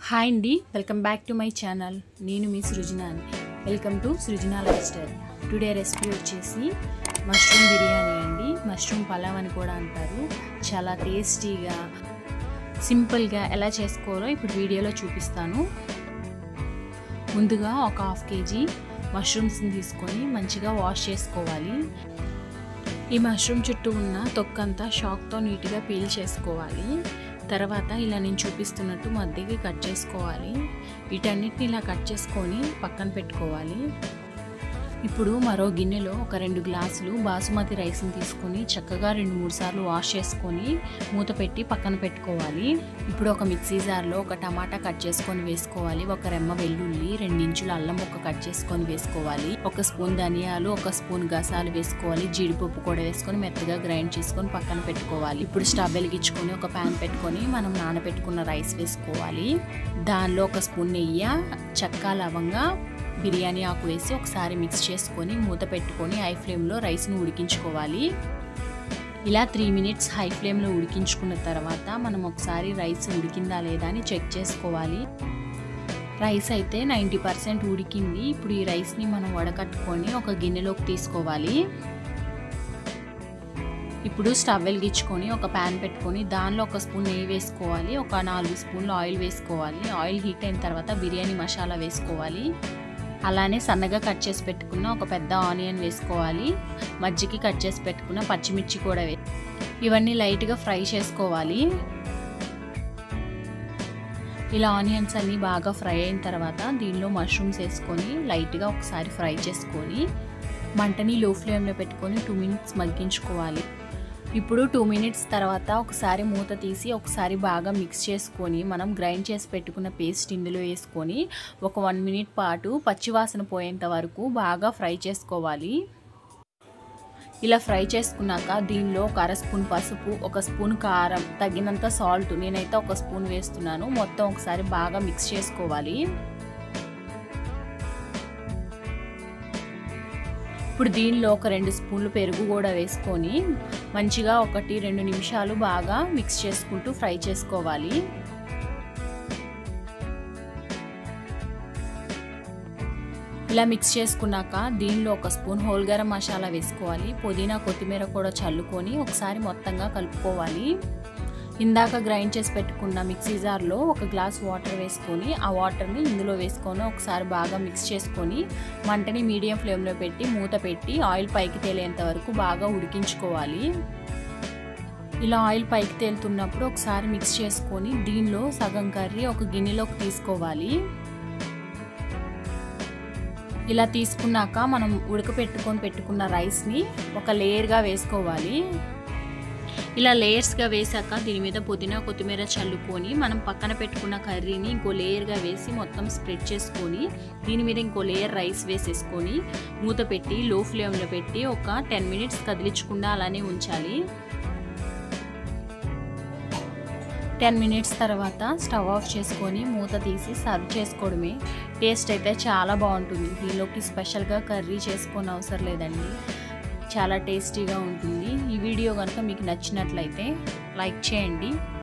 hi అండి welcome back to my channel నేను మీ సృజనాని welcome to Srujana lifestyle today recipe వచ్చేసి మష్రూమ్ బిర్యానీ అండి మష్రూమ్ పలావ్ అని కూడా అంటారు చాలా టేస్టీగా సింపుల్గా ఎలా చేసుకోవాలో ఇప్పుడు వీడియోలో చూపిస్తాను ముందుగా ఒక హాఫ్ కేజీ మష్రూమ్స్ని తీసుకొని మంచిగా వాష్ చేసుకోవాలి ఈ మష్రూమ్ చుట్టూ ఉన్న తొక్కంతా షాక్తో నీట్గా పీల్ చేసుకోవాలి తర్వాత ఇలా నేను చూపిస్తున్నట్టు మధ్యకి కట్ చేసుకోవాలి వీటన్నిటిని ఇలా కట్ చేసుకొని పక్కన పెట్టుకోవాలి ఇప్పుడు మరో గిన్నెలో ఒక రెండు గ్లాసులు బాసుమతి రైస్ని తీసుకొని చక్కగా రెండు మూడు సార్లు వాష్ చేసుకొని మూత పెట్టి పక్కన పెట్టుకోవాలి ఇప్పుడు ఒక మిక్సీ జార్లో ఒక టమాటా కట్ చేసుకొని వేసుకోవాలి ఒక రెమ్మ వెల్లుల్లి రెండించుల అల్లం ముక్క కట్ చేసుకొని వేసుకోవాలి ఒక స్పూన్ ధనియాలు ఒక స్పూన్ గసాలు వేసుకోవాలి జీడిపప్పు కూడా వేసుకొని మెత్తగా గ్రైండ్ చేసుకొని పక్కన పెట్టుకోవాలి ఇప్పుడు స్టవ్ వెలిగించుకొని ఒక ప్యాన్ పెట్టుకొని మనం నానబెట్టుకున్న రైస్ వేసుకోవాలి దానిలో ఒక స్పూన్ నెయ్యి చెక్క లవంగా బిర్యానీ ఆకు వేసి ఒకసారి మిక్స్ చేసుకొని మూత పెట్టుకొని హై ఫ్లేమ్లో రైస్ని ఉడికించుకోవాలి ఇలా త్రీ మినిట్స్ హై ఫ్లేమ్లో ఉడికించుకున్న తర్వాత మనం ఒకసారి రైస్ ఉడికిందా లేదా అని చెక్ చేసుకోవాలి రైస్ అయితే నైంటీ పర్సెంట్ ఉడికింది ఇప్పుడు ఈ రైస్ని మనం వడకట్టుకొని ఒక గిన్నెలోకి తీసుకోవాలి ఇప్పుడు స్టవ్ వెలిగించుకొని ఒక ప్యాన్ పెట్టుకొని దానిలో ఒక స్పూన్ నెయ్యి వేసుకోవాలి ఒక నాలుగు స్పూన్లు ఆయిల్ వేసుకోవాలి ఆయిల్ హీట్ అయిన తర్వాత బిర్యానీ మసాలా వేసుకోవాలి అలానే సన్నగా కట్ చేసి పెట్టుకున్న ఒక పెద్ద ఆనియన్ వేసుకోవాలి మజ్జికి కట్ చేసి పెట్టుకున్న పచ్చిమిర్చి కూడా వే ఇవన్నీ లైట్గా ఫ్రై చేసుకోవాలి ఇలా ఆనియన్స్ అన్నీ బాగా ఫ్రై అయిన తర్వాత దీనిలో మష్రూమ్స్ వేసుకొని లైట్గా ఒకసారి ఫ్రై చేసుకొని మంటని లో ఫ్లేమ్లో పెట్టుకొని టూ మినిట్స్ మగ్గించుకోవాలి ఇప్పుడు టూ మినిట్స్ తర్వాత ఒకసారి మూత తీసి ఒకసారి బాగా మిక్స్ చేసుకొని మనం గ్రైండ్ చేసి పెట్టుకున్న పేస్ట్ ఇందులో వేసుకొని ఒక వన్ మినిట్ పాటు పచ్చివాసన పోయేంత వరకు బాగా ఫ్రై చేసుకోవాలి ఇలా ఫ్రై చేసుకున్నాక దీనిలో ఒక అర స్పూన్ పసుపు ఒక స్పూన్ కారం తగినంత సాల్ట్ నేనైతే ఒక స్పూన్ వేస్తున్నాను మొత్తం ఒకసారి బాగా మిక్స్ చేసుకోవాలి ఇప్పుడు దీనిలో ఒక రెండు స్పూన్లు పెరుగు కూడా వేసుకొని మంచిగా ఒకటి రెండు నిమిషాలు బాగా మిక్స్ చేసుకుంటూ ఫ్రై చేసుకోవాలి ఇలా మిక్స్ చేసుకున్నాక దీనిలో ఒక స్పూన్ హోల్ గరం మసాలా వేసుకోవాలి పుదీనా కొత్తిమీర కూడా చల్లుకొని ఒకసారి మొత్తంగా కలుపుకోవాలి ఇందాక గ్రైండ్ చేసి పెట్టుకున్న మిక్సీ జార్లో ఒక గ్లాస్ వాటర్ వేసుకొని ఆ వాటర్ని ఇందులో వేసుకొని ఒకసారి బాగా మిక్స్ చేసుకొని మంటని మీడియం ఫ్లేమ్లో పెట్టి మూత పెట్టి ఆయిల్ పైకి తేలేంత వరకు బాగా ఉడికించుకోవాలి ఇలా ఆయిల్ పైకి తేలుతున్నప్పుడు ఒకసారి మిక్స్ చేసుకొని దీనిలో సగం కర్రీ ఒక గిన్నెలోకి తీసుకోవాలి ఇలా తీసుకున్నాక మనం ఉడకపెట్టుకొని పెట్టుకున్న రైస్ని ఒక లేయర్గా వేసుకోవాలి ఇలా లేయర్స్గా వేసాక దీని మీద పుదీనా కొత్తిమీర చల్లుకొని మనం పక్కన పెట్టుకున్న కర్రీని ఇంకో లేయర్గా వేసి మొత్తం స్ప్రెడ్ చేసుకొని దీని మీద ఇంకో లేయర్ రైస్ వేసేసుకొని మూత పెట్టి లో ఫ్లేమ్లో పెట్టి ఒక టెన్ మినిట్స్ కదిలించకుండా అలానే ఉంచాలి టెన్ మినిట్స్ తర్వాత స్టవ్ ఆఫ్ చేసుకొని మూత తీసి సర్వ్ చేసుకోవడమే టేస్ట్ అయితే చాలా బాగుంటుంది దీనిలోకి స్పెషల్గా కర్రీ చేసుకొని అవసరం లేదండి చాలా టేస్టీగా ఉంటుంది ఈ వీడియో కనుక మీకు నచ్చినట్లయితే లైక్ చేయండి